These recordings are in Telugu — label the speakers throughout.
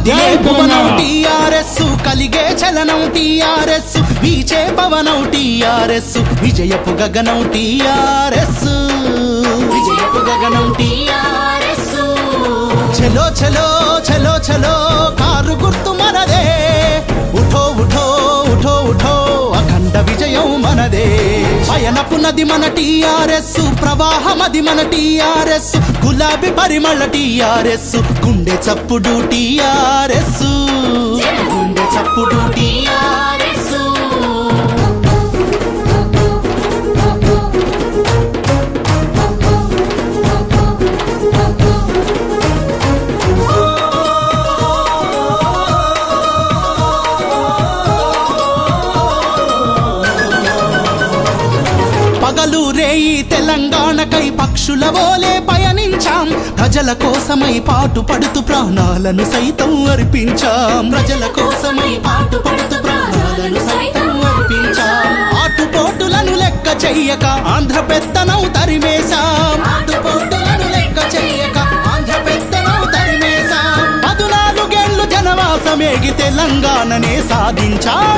Speaker 1: కదిలే భువనం టీఆర్ఎస్ కలిగే చలనం టీఆర్ఎస్ వీచే పవనం టీఆర్ఎస్ విజయపు గగనం టీఆర్ఎస్ విజయపు గగనం టీఆర్ఎస్ చలో చలో చలో చలో కారు గుర్తు మనదే ఉఠో ఉఠో ఉఠో ఉఠో అఖండ విజయం మనదే పయనపు నది మన టీఆర్ఎస్ ప్రవాహమది మన టీఆర్ఎస్ గులాబీ పరిమళ టీఆర్ఎస్ గుండె చప్పుడు టీఆర్ఎస్ గుండె చప్పుడు టీఆర్ఎస్ పగలు రేయి తెలంగాణకై పక్షుల వోలే పయనించాం ప్రజల కోసమై పాటు పడుతూ ప్రాణాలను సైతం అర్పించాం ప్రజల కోసమై పాటు పడుతూ ప్రాణాలను సైతం అర్పించాం ఆటుపోటులను లెక్క చెయ్యక ఆంధ్ర పెత్తనం తరిమేశాం ఆటుపోటులను లెక్క చెయ్యక ఆంధ్ర పెత్తనం తరిమేశాం పదునాలుగేళ్లు జనవాసమేగి తెలంగాణనే సాధించాం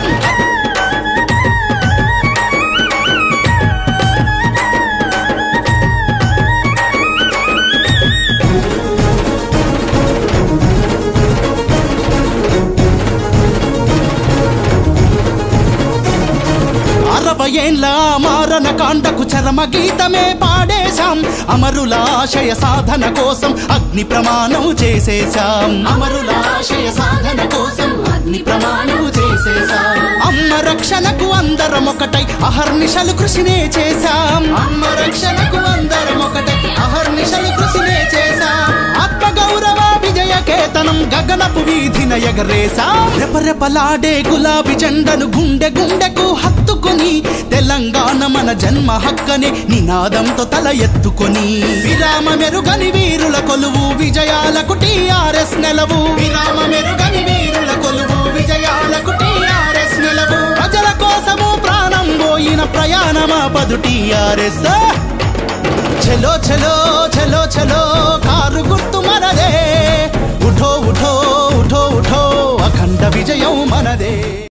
Speaker 1: అరవై ఏండ్ల మారణ కాండకు చరమ గీతమే పాడేశాం అమరుల ఆశయ సాధన కోసం అగ్ని ప్రమాణం చేసేశాం అమరుల ఆశయ సాధన కోసం అగ్ని ప్రమాణం చేసేశాం అమ్మ రక్షణకు అందరం ఒకటై అహర్నిశలు కృషినే చేశాం అమ్మ రక్షణకు అందరం ఒకటై అహర్నిశలు కృషినే చేశాం ఆత్మ గౌరవ విజయ కేతనం గగనపు వీధిన ఎగరేశాం రెపరెపలాడే గులాబీ జెండను గుండె గుండెకు హత్తుకొని తెలంగాణ మన జన్మ హక్కని నినాదంతో తల ఎత్తుకొని విరామ మెరుగని వీరుల కొలువు విజయాలకు టీఆర్ఎస్ నెలవు విరామ మెరుగని వీరుల కొలువు విజయాలకు టీఆర్ఎస్ నెలవు ప్రజల కోసము ప్రాణం పోయిన ప్రయాణమా పదు టీఆర్ఎస్ చలో చలో చలో చలో కారు గుర్తు మనదే ఉఠో ఉఠో ఉఠో ఉఠో అఖండ విజయం మనదే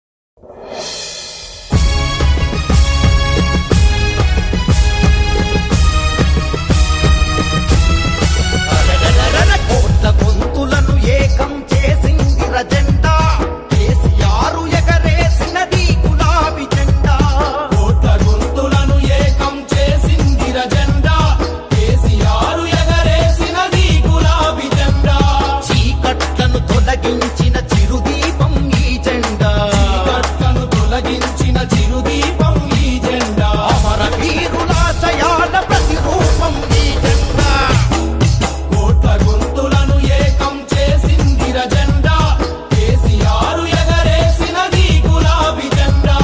Speaker 2: కోట్ల గొంతులను ఏకం చేసింది రజెండా కేసీఆర్ ఎగరేసినది గులాబీ జెండా
Speaker 3: కోట్ల గొంతులను ఏకం చేసింది రజెండా కేసీఆర్ ఎగరేసినది గులాబీ జెండా
Speaker 2: చీకట్లను తొలగించిన చిరుదీపం ఈ జెండా
Speaker 3: కట్టను తొలగించిన చిరుదీపం ఈ జెండా
Speaker 2: అమర వీరులాశయాల ప్రతిరూపం ఈ జెండా
Speaker 3: కోట్ల గొంతులను ఏకం చేసింది రజెండా కేసీఆర్ ఎగరేసినది గులాబీ జెండా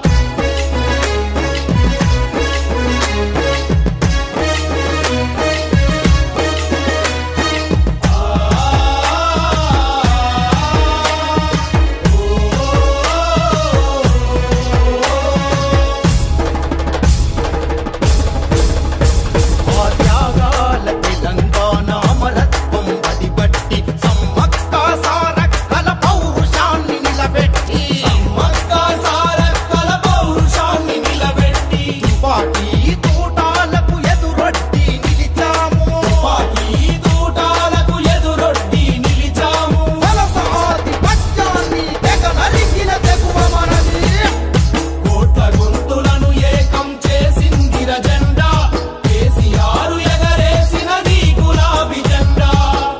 Speaker 2: ఆ త్యాగాల తెలంగాణ అమరత్వం వడిబట్టి సమ్మక్క సారక్కల పౌరుషాన్ని నిలబెట్టి
Speaker 3: మక్క సారక్కల పౌరుషాన్ని నిలబెట్టి
Speaker 2: తుపాకీ తూటాలకు ఎదురొట్టి నిలిచాము
Speaker 3: పాకి తూటాలకు ఎదురొట్టి నిలిచాము
Speaker 2: వలసాది పద్యాన్ని తెగ నరికిన తెగువ మనది
Speaker 3: కోట్ల గొంతులను ఏకం చేసింది రజెండా కేసీఆర్ ఎగరేసినది గులాబీ జెండా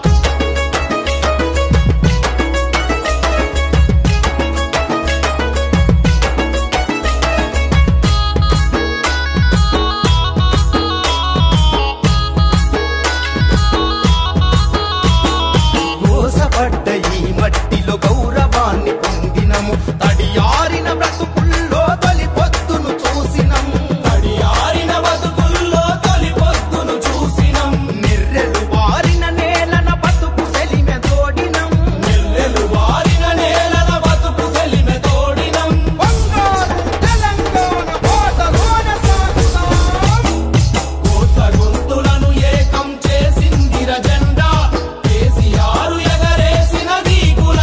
Speaker 2: మోసపడ్డ ఈ మట్టిలో గౌరవాన్ని పొందినము తడియారిన బ్రతుకుల్లో తొలి పొత్తును చూసినము
Speaker 3: తడియారిన బతుకుల్లో తొలి పొద్దును చూసినం
Speaker 2: నిర్రెలు వారిన నేలన బతుకు సెలిమె తోడినం
Speaker 3: నెల్లెలు వారిన నేలన బతుకు సెలిమె తోడినం
Speaker 2: బంగారు తెలంగాణ కోటలోన సాగుతాం
Speaker 3: కోట్ల గొంతులను ఏకం చేసింది రజెండా కేసీఆర్ ఎగరేసినది గులాబీ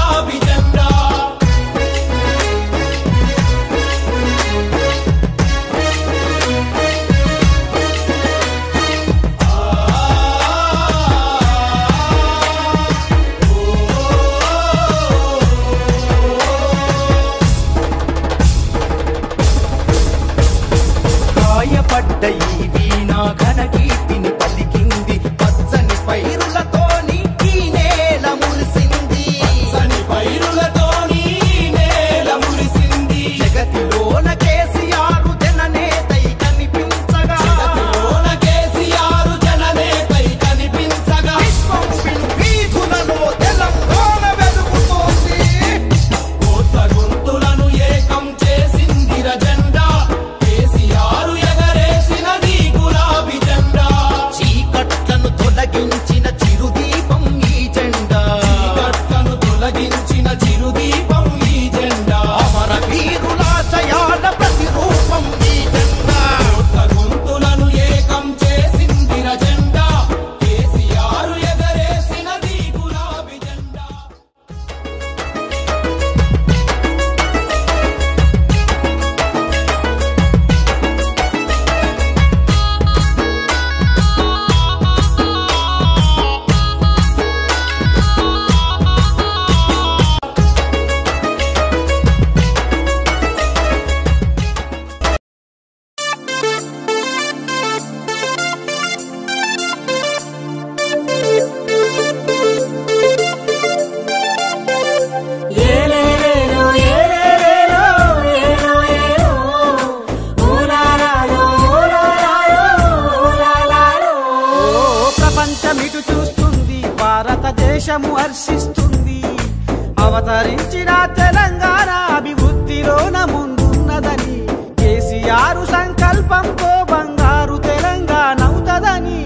Speaker 2: హర్షిస్తుంది అవతరించిన తెలంగాణ అభివృద్ధిలోన ముందున్నదని కేసీఆర్ సంకల్పంతో బంగారు తెలంగాణ అవుతదని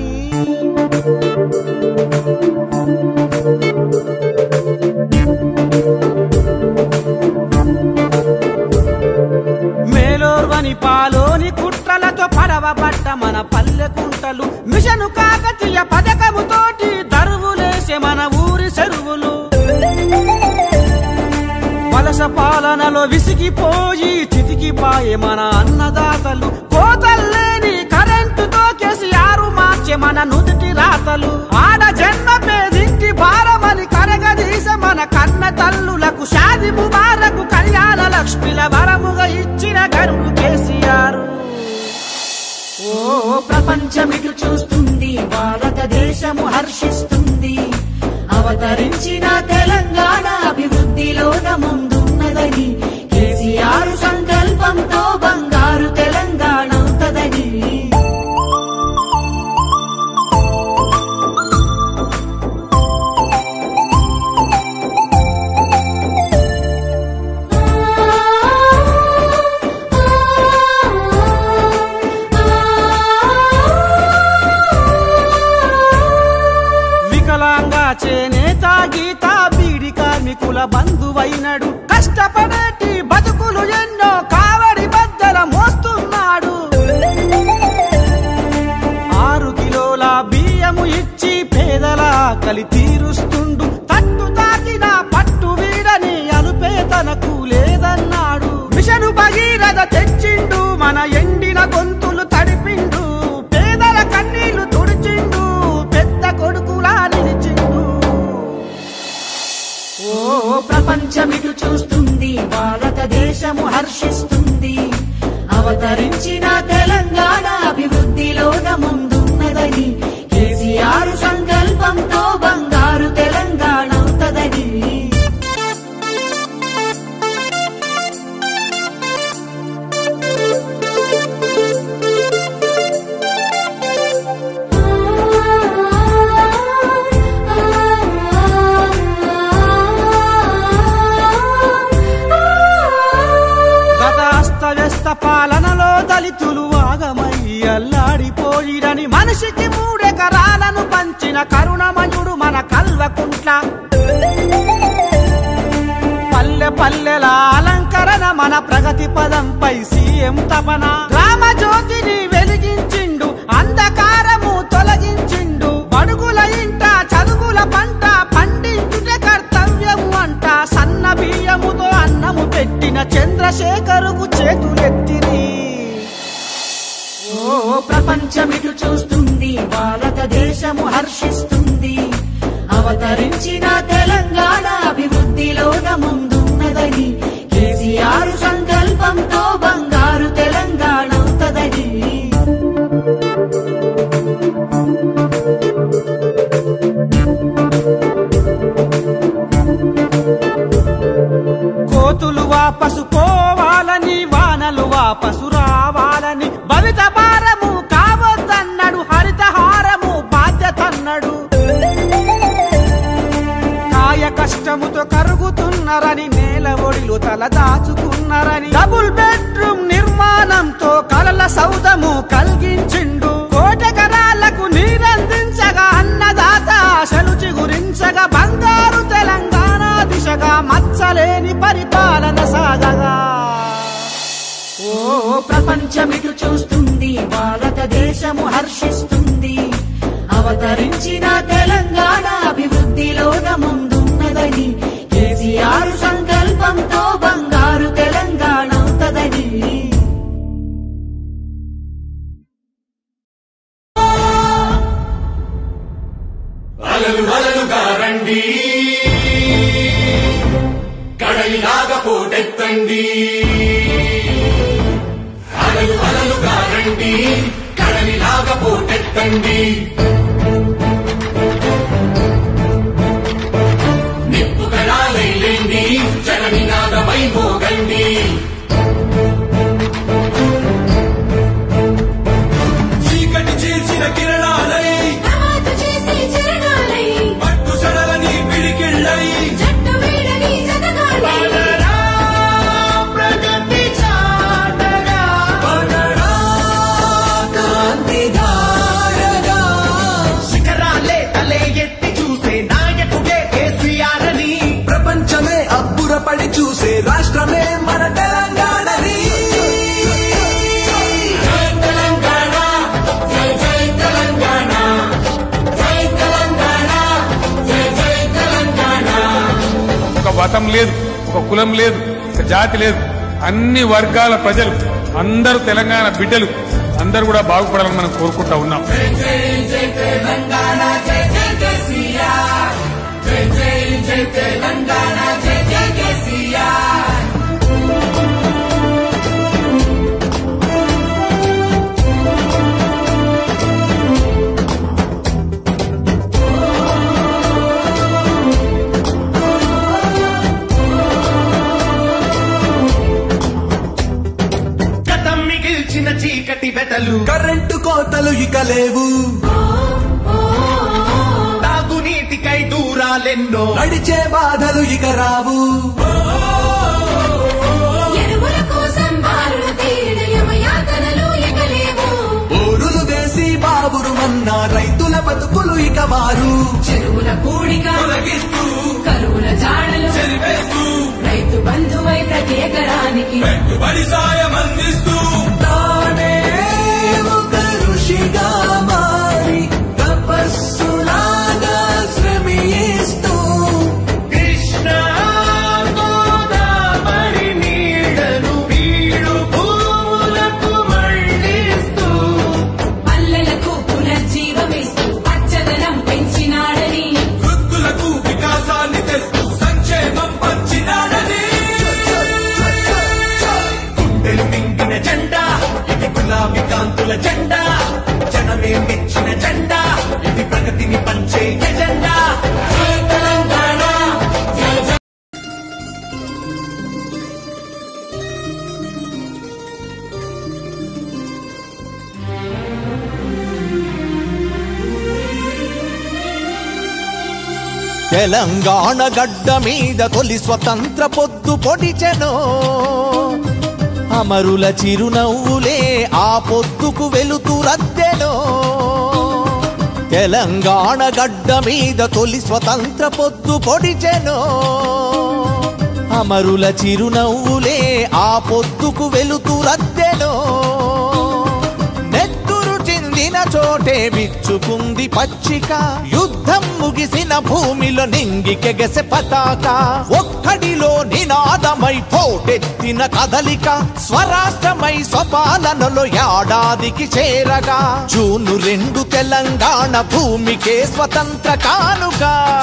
Speaker 2: మేలోర్వని పాలోని కుట్రలతో పడవబట్ట మన పల్లె కుంటలు మిషను కాకతీయ పథకముతోటి దరువులేసే మన ఊరి చెరువులు వలస పాలనలో విసిగిపోయి చితికిపాయే మన అన్నదాతలు కోతల్లేని కరెంటుతో కేసీఆర్ మార్చే మన నుదుటి రాతలు ఆడ జన్మ పేదింటి భారమని కరగదీసే మన కన్న తల్లులకు షాది ముబారకు కళ్యాణ లక్ష్మిల వరముగా ఇచ్చిన గరుడు కేసీఆర్
Speaker 4: ఓ ప్రపంచమిటు చూస్తుంది భారతదేశము హర్షిస్తుంది అవతరించిన తెలంగాణ అభివృద్ధిలోన ముందున్నదని కేసీఆర్ సంకల్పంతో బంగారు తెలంగాణ అవుతదని
Speaker 2: వికలాంగ చేనేత గీత బీడి కార్మికుల బంధువైనడు కష్టపడేటి బతుకులు ఎన్నో కావడి బద్దల మోస్తున్నాడు ఆరు కిలోల బియ్యము ఇచ్చి పేదల కలి తీరుస్తుండు తట్టు తాకిన పట్టు వీడని అలుపే తనకు లేదన్నాడు మిషను భగీరథ తెచ్చిండు మన ఎండిన గొంతులు తడిపిండు పేదల కన్నీళ్లు తుడిచిండు పెద్ద కొడుకులా నిలిచిండు
Speaker 4: ఓ ప్రపంచమిటు చూస్తుంది భారతదేశము హర్షిస్తుంది అవతరించిన తెలంగాణ అభివృద్ధిలోన ముందున్నదని కేసీఆర్ సంకల్పంతో బంగారు తెలంగాణ అవుతదని
Speaker 2: గత అస్తవ్యస్త పాలనలో దళితులు ఆగమై అల్లాడిపోయిరని మనిషికి మూడెకరాలను పంచిన కరుణమయుడు మన కల్వకుంట్ల పల్లె పల్లెల అలంకరణ మన ప్రగతి పదంపై సీఎం తపన గ్రామ జ్యోతిని వెలిగించిండు అంధకారము తొలగించిండు బడుగుల ఇంట చదువుల పంట పండించుటే కర్తవ్యము అంట సన్న బియ్యముతో అన్నము పెట్టిన చంద్రశేఖరుకు చేతులెత్తిరి
Speaker 4: ఓ ప్రపంచమిటు చూస్తుంది భారతదేశము హర్షిస్తుంది అవతరించిన తెలంగాణ అభివృద్ధిలోన ముందున్నదని కేసీఆర్ సంకల్పంతో బంగారు తెలంగాణ అవుతదని
Speaker 2: కోతులు వాపసు పోవాలని వానలు వాపసు రావాలని భవిత భారము కావద్దన్నాడు హరితహారము బాధ్యతన్నాడు కాయ కష్టముతో కరుగుతున్నారని నేల ఒడిలో తల దాచుకున్నారని డబుల్ బెడ్రూమ్ నిర్మాణంతో కలల సౌదము కలిగించిండు కోటెకరాలకు నీరందించగా అన్నదాత ఆశలు చిగురించగా బంగారు తెలంగాణ దిశగా మచ్చలేని పరిపాలన సాగగా
Speaker 4: ఓ ప్రపంచమిటు చూస్తుంది భారతదేశము హర్షిస్తుంది అవతరించిన తెలంగాణ అభివృద్ధిలోన ముందున్నదని కేసీఆర్ సంకల్పంతో బంగారు తెలంగాణ అవుతదని
Speaker 3: అలలు అలలుగా రండి కడలిలాగా పోటెత్తండి అలలు అలలుగా రండి కడలిలాగా పోటెత్తండి నిప్పు కణాలైలేండి జననినాదమై మోగండి చీకటి చీల్చిన కిరణాలై పట్టు సడలని పిడికిళ్ళ
Speaker 5: మతం లేదు ఒక కులం లేదు ఒక జాతి లేదు అన్ని వర్గాల ప్రజలు అందరూ తెలంగాణ బిడ్డలు అందరూ కూడా బాగుపడాలని మనం కోరుకుంటా ఉన్నాం
Speaker 2: గతం మిగిల్చిన చీకటి వెతలు
Speaker 3: కరెంటు కోతలు ఇక లేవు
Speaker 2: తాగునీటికై దూరాలెన్నో
Speaker 3: నడిచే బాధలు ఇక రావు
Speaker 6: ఎరువుల కోసం బారులు తీరిన యమయాతనలు ఎగలేవు
Speaker 3: ఊరులు వేసి బాబురు మన్నా రైతుల బతుకులు ఇక మారు
Speaker 6: చెరువుల పూడిక
Speaker 3: తొలగిస్తూ
Speaker 6: కరువుల జాడలు
Speaker 3: చెరిపేస్తూ
Speaker 6: రైతు బంధువై ప్రతి ఎకరానికి
Speaker 3: పెట్టుబడి సాయం అందిస్తూ తానే ఒక ఋషిగా మారి తపస్సులాగా శ్రమిస్తూ
Speaker 2: కృష్ణ గోదావరి నీడను వీడు భూములకు మళ్ళిస్తూ
Speaker 6: పల్లెలకు పునర్జీవమిస్తూ పచ్చదనం పెంచినాడని
Speaker 3: వృద్ధులకు వికాసాన్ని తెస్తూ సంక్షేమం పంచినాడని
Speaker 2: గుండెలు మింగిన జెండా ఇది గులాబీ కాంతుల జెండా జనమే మెచ్చిన జెండా ఇది ప్రగతిని పంచే ఎజెండా జై తెలంగాణ జై జై
Speaker 1: తెలంగాణ గడ్డ మీద తొలి స్వతంత్ర పొద్దు పొడిచెను అమరుల చిరునవ్వులే ఆ పొద్దుకు వెలుతురద్దెను తెలంగాణ గడ్డ మీద తొలి స్వతంత్ర పొద్దు పొడిచెను అమరుల చిరునవ్వులే ఆ పొద్దుకు వెలుతురద్దెను నెత్తురు చిందిన చోటే విచ్చుకుంది పచ్చిక యుద్ధం ముగిసిన భూమిలో నింగికెగసె పతాక ఒక్కడిలో నినాదమై పోటెత్తిన కదలిక స్వరాష్ట్రమై స్వపాలనలో ఏడాదికి చేరగా జూను రెండు తెలంగాణ భూమికే స్వతంత్ర కానుక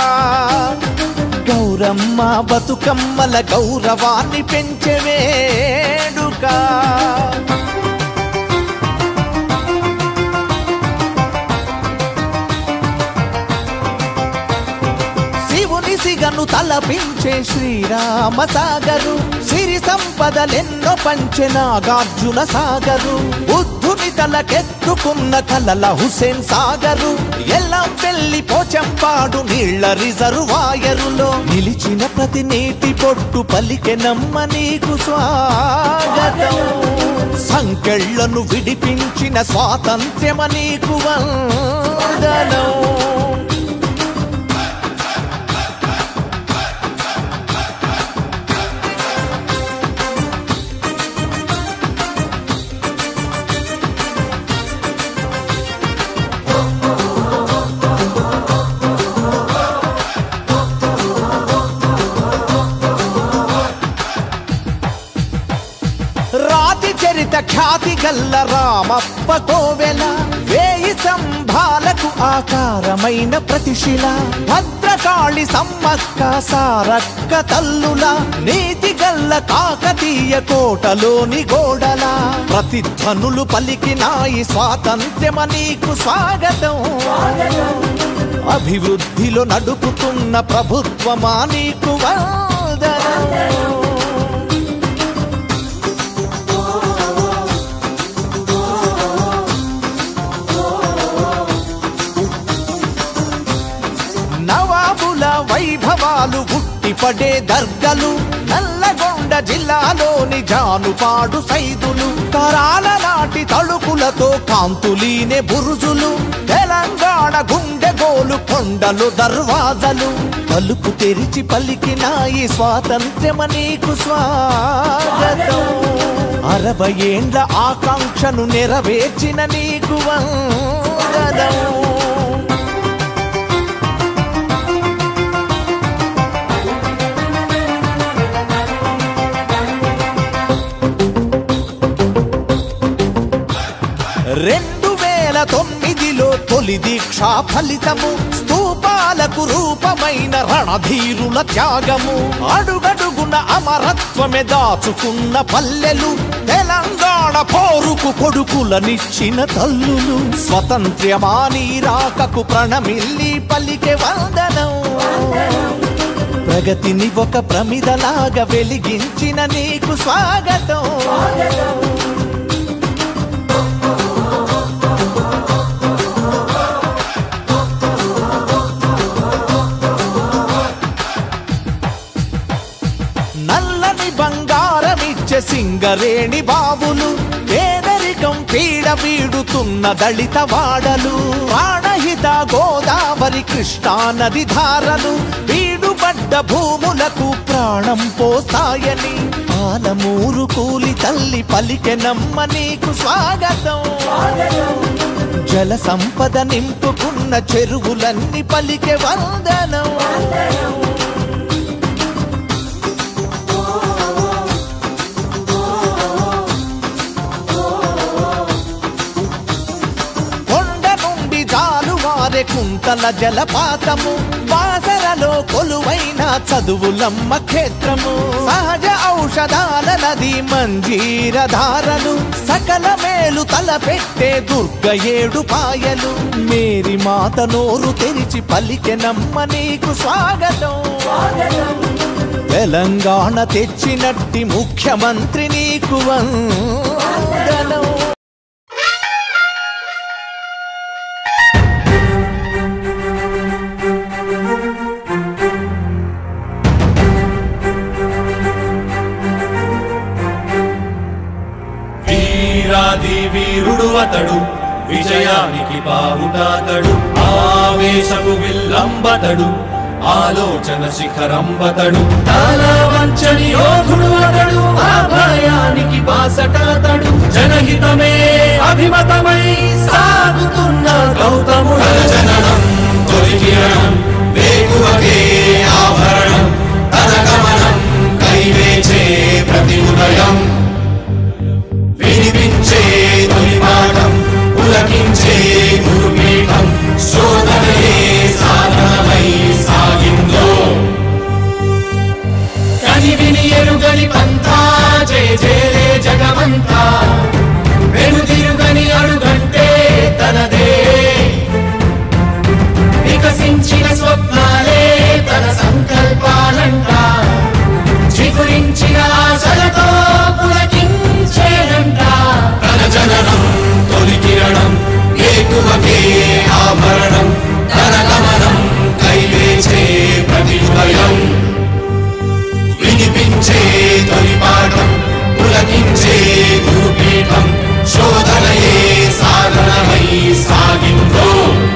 Speaker 1: గౌరమ్మ బతుకమ్మల గౌరవాన్ని పెంచే వేడుక శివుని సిగను తలపించే శ్రీరామ సాగరు సిరి సంపదలెన్నో పంచె నాగార్జున సాగరు బుద్ధుని తలకెత్తుకున్న కలల హుసేన్ సాగరు ఎల్లం పెళ్లి పోచంపాడు నీళ్ల రిజర్వాయరులో నిలిచిన ప్రతి నీటి పొట్టు పలికెనమ్మ నీకు స్వాగతం సంకెళ్లను విడిపించిన స్వాతంత్ర్యమ నీకు వందనం రాతి చరిత ఖ్యాతి గల్ల రామప్ప కోవెల వేయి సంభాలకు ఆకారమైన ప్రతిశిల భద్రకాళి సమ్మక్క సారక్క తల్లుల నీతి గల్ల కాకతీయ కోటలోని గోడల ప్రతిధ్వనులు పలికినాయి స్వాతంత్ర్యమ నీకు స్వాగతం అభివృద్ధిలో నడుపుతున్న ప్రభుత్వమా నీకు వందనం నవాబుల వైభవాలు ఉట్టిపడే దర్గలు నల్లగొండ జిల్లాలోని జానుపాడు సైదులు తరాల నాటి తళుకులతో కాంతులీనే బురుజులు తెలంగాణ గుండె గోలు కొండలు దర్వాజలు తలుపు తెరిచి పలికినాయి స్వాతంత్ర్యమ నీకు స్వాగతం అరవై ఏండ్ల ఆకాంక్షను నెరవేర్చిన నీకు వందనం
Speaker 7: రెండు వేల తొమ్మిదిలో తొలి దీక్షా ఫలితము స్తూపాలకు రూపమైన రణధీరుల త్యాగము అడుగడుగున అమరత్వమే దాచుకున్న పల్లెలు తెలంగాణ పోరుకు కొడుకులనిచ్చిన తల్లులు స్వతంత్ర్యమాని రాకకు ప్రణమిల్లి పలికే వందనం ప్రగతిని ఒక ప్రమిదలాగా వెలిగించిన నీకు స్వాగతం నల్లని బంగారమిచ్చే సింగరేణి బాబులు పేదరికం పీడ వీడుతున్న దళిత వాడలు ప్రాణహిత గోదావరి కృష్ణా నది ధారలు వీడుబడ్డ భూములకు ప్రాణం పోస్తాయని పాలమూరు కూలి తల్లి పలికెనమ్మ నీకు స్వాగతం జల సంపద నింపుకున్న చెరువులన్నీ పలికె వందనం కొండ నుండి జాలువారే కుంతల జలపాతము బాసరలో కొలువైన చదువులమ్మ క్షేత్రము సహజ ఔషధాల నది మంజీర ధారలు సకల మేలు తలపెట్టే దుర్గ ఏడు పాయలు మేరీ మాత నోరు తెరిచి పలికెనమ్మ నీకు స్వాగతం తెలంగాణ తెచ్చినట్టి ముఖ్యమంత్రి నీకు వందనం
Speaker 2: వీరాది వీరుడు అతడు విజయానికి బావుటాతడు ఆవేశపు విల్లంబతడు ఆలోచన శిఖరంబతడు తల వంచని యోధుడు అతడు అభయానికి బాసటాతడు జనహితమే అభిమతమై సాగుతున్న గౌతముడు జననం తొలి కిరణం వేకువకే ఆభరణం తన గమనం కైవేచే ప్రతి ఉదయం వినిపించే తొలి పాఠం పులకించే గురుపీఠం శోధనయే సాధనమై సాగిందో కని విని ఎరుగని పంథా జయ జయలే జగమంతా వెనుదిరుగని అడుగంటే తనదే వికసించిన స్వప్నాలే తన సంకల్పాలంట చిగురించిన ఆశలతో పులకించేనంట తన జననం తొలి కిరణం ఏకువకే ఆభరణం తన గమనం కైవేచే ప్రతి ఉదయం వినిపించే తొలి పాఠం పులకించే గురుపీఠం శోధనయే సాధనమై సాగిందో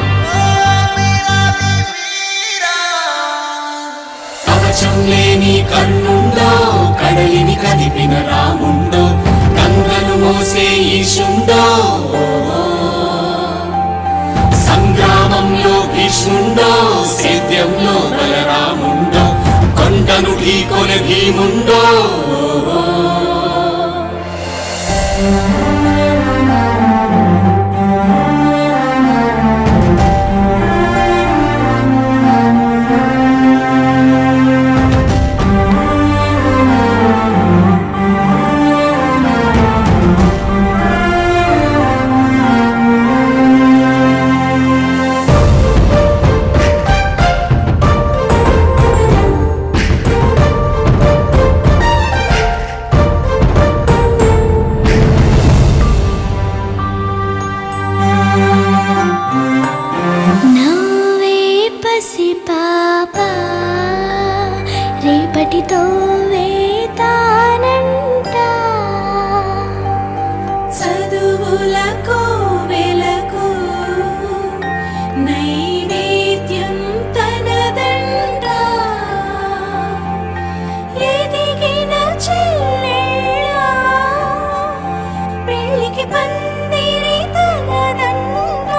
Speaker 2: కవచం లేని కన్నుండో కడలిని కదిపిన రాముండో గంగను మోసే ఈశుండో సంగ్రామంలో భీష్ముండో సేద్యంలో బలరాముండో కొండను ఢీకొన భీముండో
Speaker 8: నవ్వే పసి పాప రేపటితో వేతానంట
Speaker 6: చదువులకు వెలకు నైవేద్యం తనదంట ఎదిగిన చెల్లెళ్ళ పెళ్ళికి పందిరి తనదంట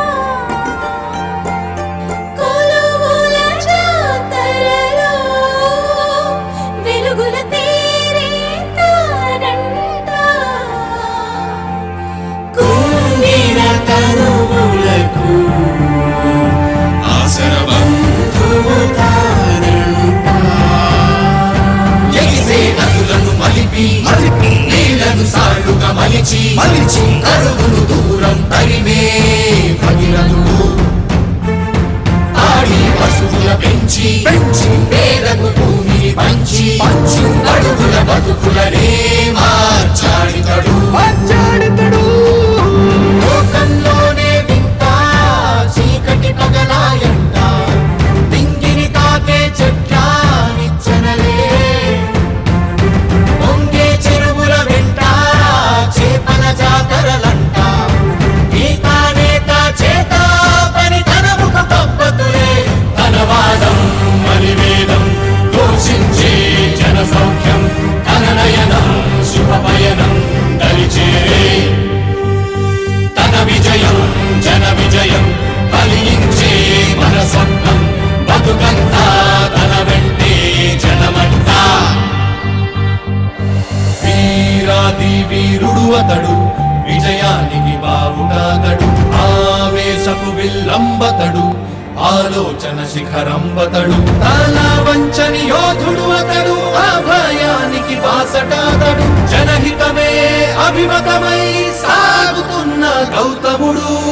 Speaker 6: కొలువుల జాతరలో వెలుగుల
Speaker 2: మలిచి మలిచి కరువును దూరం తరిమే భగీరథుడు ఆడి పశువుల పెంచి పెంచి పేదకు భూమిని పంచి పంచి అడుగుల బతుకులనే మార్చాడితడు మార్చాడితడు లోకంలోనే వింత చీకటి పగలాయంట దింగిని తాకే చెట్ల నిచ్చనలే పొంగే చెరువుల వెంట చేపల జాతరలంట గీతా నేత చేత పని తన ముఖ పద్ధతులే ధనవాదం మలివేదం దోషించే జన సౌఖ్యం ధననయనం శుభపయనం దరిచేరే తన విజయం జన విజయం ఫలించే మన స్వప్నం బతుకంతా తన వెంటే జనమంతా వీరాది వీరుడు అతడు విజయానికి బావుగాతడు ఆవేశపు విల్లంబతడు ఆలోచన శిఖరంబతడు తల వంచని యోధుడు అతడు అభయానికి బాసటాతడు జనహితమే అభిమతమై సాగుతున్న గౌతముడు